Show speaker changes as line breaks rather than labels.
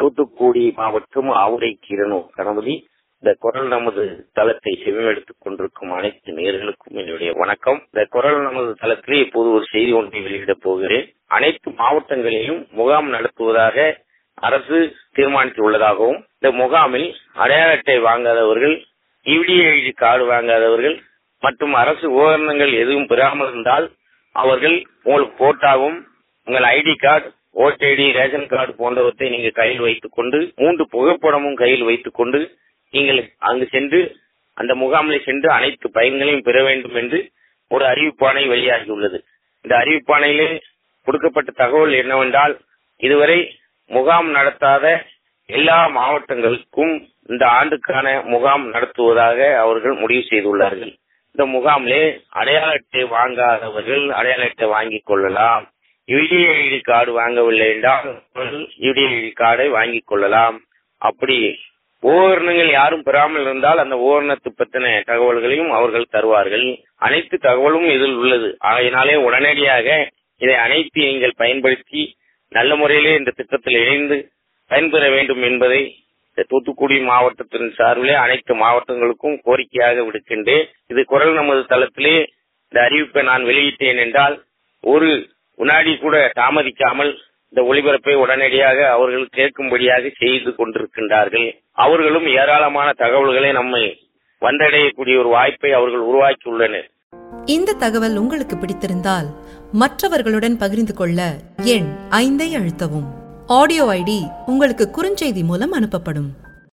தூத்துக்குடி மாவட்டம் ஆவுரை கிரணூர் கணபதி இந்த குரல் நமது தளத்தை செவிமெடுத்துக் கொண்டிருக்கும் அனைத்து நேர்களுக்கும் என்னுடைய வணக்கம் இந்த குரல் நமது தளத்திலே இப்போது ஒரு செய்தி ஒன்றை வெளியிடப் போகிறேன் அனைத்து மாவட்டங்களிலும் முகாம் நடத்துவதாக அரசு தீர்மானித்துள்ளதாகவும் இந்த முகாமில் அடையாள அட்டை வாங்காதவர்கள் இவிடிஐடி கார்டு வாங்காதவர்கள் மற்றும் அரசு உபகரணங்கள் எதுவும் பெறாமல் இருந்தால் அவர்கள் உங்களுக்கு போட்டாவும் உங்கள் ID card vote ID ration card போன்றவற்றை நீங்கள் கையில் வைத்துக் கொண்டு மூன்று புகைப்படமும் கையில் வைத்துக் கொண்டு நீங்கள் அங்கு சென்று அந்த முகாமில் சென்று அனைத்து பயன்களையும் பெற வேண்டும் என்று ஒரு அறிவிப்பாணை வெளியாகியுள்ளது இந்த அறிவிப்பாணையிலே கொடுக்கப்பட்ட தகவல் என்னவென்றால் இதுவரை முகாம் நடத்தாத எல்லா மாவட்டங்களுக்கும் இந்த ஆண்டுக்கான முகாம் நடத்துவதாக அவர்கள் முடிவு செய்துள்ளார்கள் இந்த முகாமிலே அடையாள அட்டை வாங்காதவர்கள் அடையாள அட்டை வாங்கிக் கொள்ளலாம் யுடிஐடி கார்டு வாங்கவில்லை என்றால் யுடிஐடி கார்டை வாங்கிக் கொள்ளலாம் அப்படி உபகரணங்கள் யாரும் பெறாமல் இருந்தால் அந்த உபகரணத்தை பற்றின தகவல்களையும் அவர்கள் தருவார்கள் அனைத்து தகவலும் இதில் உள்ளது ஆகையினாலே உடனடியாக இதை அனைத்து நீங்கள் பயன்படுத்தி நல்ல முறையிலே இந்த திட்டத்தில் இணைந்து பயன்பெற வேண்டும் என்பதை இந்த தூத்துக்குடி மாவட்டத்தின் சார்பிலே அனைத்து மாவட்டங்களுக்கும் கோரிக்கையாக விடுக்கின்றேன் இது குரல் நமது தளத்திலே இந்த அறிவிப்பை நான் வெளியிட்டேன் என்றால் ஒரு வினாடி கூட தாமதிக்காமல் இந்த ஒளிபரப்பை உடனடியாக அவர்கள் கேட்கும்படியாக செய்து கொண்டிருக்கின்றார்கள் அவர்களும் ஏராளமான தகவல்களை நம்மை வந்தடையக்கூடிய ஒரு வாய்ப்பை அவர்கள் உருவாக்கியுள்ளனர்
இந்த தகவல் உங்களுக்கு பிடித்திருந்தால் மற்றவர்களுடன் பகிர்ந்து கொள்ள எண் ஐந்தை அழுத்தவும் ஆடியோ ஐடி உங்களுக்கு குறுஞ்செய்தி மூலம் அனுப்பப்படும்